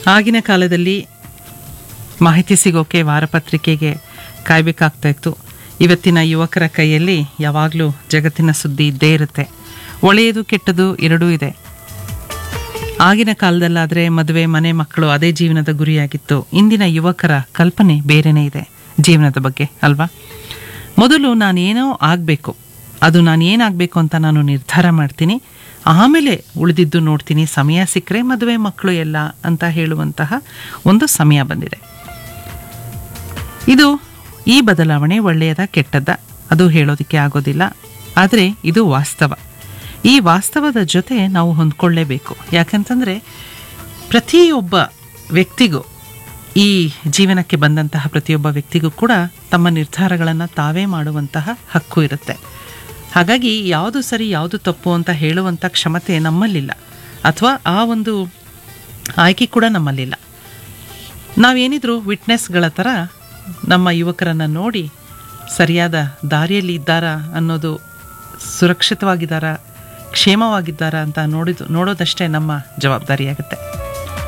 ಆಗಿನ ಕಾಲದಲ್ಲಿ ಮಾಹಿತಿ ಸಿಗೋಕೆ ವಾರಪತ್ರಿಕೆಗೆ ಕಾಯಬೇಕಾಗ್ತಾ ಇತ್ತು ಇವತ್ತಿನ ಯುವಕರ ಕೈಯಲ್ಲಿ ಯಾವಾಗಲೂ ಜಗತ್ತಿನ ಸುದ್ದಿ ಇದ್ದೇ ಇರುತ್ತೆ ಒಳ್ಳೆಯದು ಕೆಟ್ಟದು ಎರಡೂ ಇದೆ ಆಗಿನ ಕಾಲದಲ್ಲಾದರೆ ಮದುವೆ ಮನೆ ಮಕ್ಕಳು ಅದೇ ಜೀವನದ ಗುರಿಯಾಗಿತ್ತು ಇಂದಿನ ಯುವಕರ ಕಲ್ಪನೆ ಬೇರೆನೇ ಇದೆ ಜೀವನದ ಬಗ್ಗೆ ಅಲ್ವಾ ಮೊದಲು ನಾನೇನೋ ಆಗಬೇಕು ಅದು ನಾನು ಏನಾಗಬೇಕು ಅಂತ ನಾನು ನಿರ್ಧಾರ ಮಾಡ್ತೀನಿ ಆಮೇಲೆ ಉಳಿದಿದ್ದು ನೋಡ್ತೀನಿ ಸಮಯ ಸಿಕ್ಕರೆ ಮದುವೆ ಮಕ್ಕಳು ಎಲ್ಲ ಅಂತ ಹೇಳುವಂತಹ ಒಂದು ಸಮಯ ಬಂದಿದೆ ಇದು ಈ ಬದಲಾವಣೆ ಒಳ್ಳೆಯದ ಕೆಟ್ಟದ್ದ ಅದು ಹೇಳೋದಕ್ಕೆ ಆಗೋದಿಲ್ಲ ಆದರೆ ಇದು ವಾಸ್ತವ ಈ ವಾಸ್ತವದ ಜೊತೆ ನಾವು ಹೊಂದ್ಕೊಳ್ಳೇಬೇಕು ಯಾಕಂತಂದರೆ ಪ್ರತಿಯೊಬ್ಬ ವ್ಯಕ್ತಿಗೂ ಈ ಜೀವನಕ್ಕೆ ಬಂದಂತಹ ಪ್ರತಿಯೊಬ್ಬ ವ್ಯಕ್ತಿಗೂ ಕೂಡ ತಮ್ಮ ನಿರ್ಧಾರಗಳನ್ನು ತಾವೇ ಮಾಡುವಂತಹ ಹಕ್ಕು ಇರುತ್ತೆ ಹಾಗಾಗಿ ಯಾವುದು ಸರಿ ಯಾವುದು ತಪ್ಪು ಅಂತ ಹೇಳುವಂಥ ಕ್ಷಮತೆ ನಮ್ಮಲ್ಲಿಲ್ಲ ಅಥವಾ ಆ ಒಂದು ಆಯ್ಕೆ ಕೂಡ ನಮ್ಮಲ್ಲಿಲ್ಲ ನಾವೇನಿದ್ರು ವಿಟ್ನೆಸ್ಗಳ ಥರ ನಮ್ಮ ಯುವಕರನ್ನು ನೋಡಿ ಸರಿಯಾದ ದಾರಿಯಲ್ಲಿ ಇದ್ದಾರಾ ಅನ್ನೋದು ಸುರಕ್ಷಿತವಾಗಿದ್ದಾರಾ ಕ್ಷೇಮವಾಗಿದ್ದಾರಾ ಅಂತ ನೋಡಿದು ನೋಡೋದಷ್ಟೇ ನಮ್ಮ ಜವಾಬ್ದಾರಿಯಾಗುತ್ತೆ